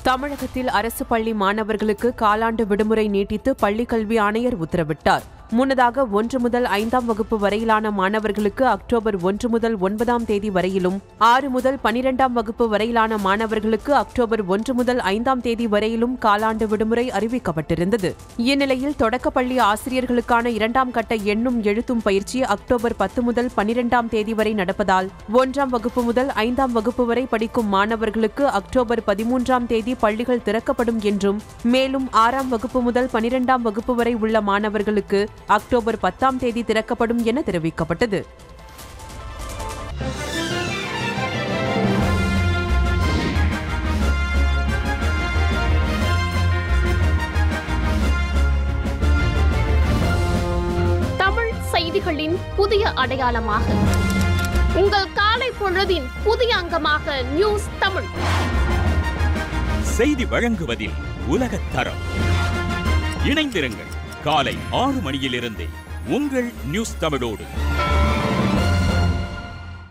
தமிழகத்தில் அரசு பள்ளி மாணவர்களுக்கு காலாண்டு விடுமுறை நீட்டித்து பள்ளிக் கல்வி ஆணையர் உத்தரவிட்டார் முன்னதாக ஒன்று முதல் ஐந்தாம் வகுப்பு வரையிலான மாணவர்களுக்கு அக்டோபர் ஒன்று முதல் ஒன்பதாம் தேதி வரையிலும் ஆறு முதல் பனிரெண்டாம் வகுப்பு வரையிலான மாணவர்களுக்கு அக்டோபர் ஒன்று முதல் ஐந்தாம் தேதி வரையிலும் காலாண்டு விடுமுறை அறிவிக்கப்பட்டிருந்தது இந்நிலையில் தொடக்கப்பள்ளி ஆசிரியர்களுக்கான இரண்டாம் கட்ட எண்ணும் எழுத்தும் பயிற்சி அக்டோபர் பத்து முதல் பனிரெண்டாம் தேதி வரை நடப்பதால் ஒன்றாம் வகுப்பு முதல் ஐந்தாம் வகுப்பு வரை படிக்கும் மாணவர்களுக்கு அக்டோபர் பதிமூன்றாம் தேதி பள்ளிகள் திறக்கப்படும் என்றும் மேலும் ஆறாம் வகுப்பு முதல் பனிரெண்டாம் வகுப்பு வரை உள்ள மாணவர்களுக்கு அக்டோபர் பத்தாம் தேதி திறக்கப்படும் என தெரிவிக்கப்பட்டது தமிழ் செய்திகளின் புதிய அடையாளமாக உங்கள் காலை பொழுதின் புதிய அங்கமாக நியூஸ் தமிழ் செய்தி வழங்குவதில் உலகத் தரம் இணைந்திருங்கள் காலை ஆறு மணியிலிருந்தே உங்கள் நியூஸ் தமிழோடு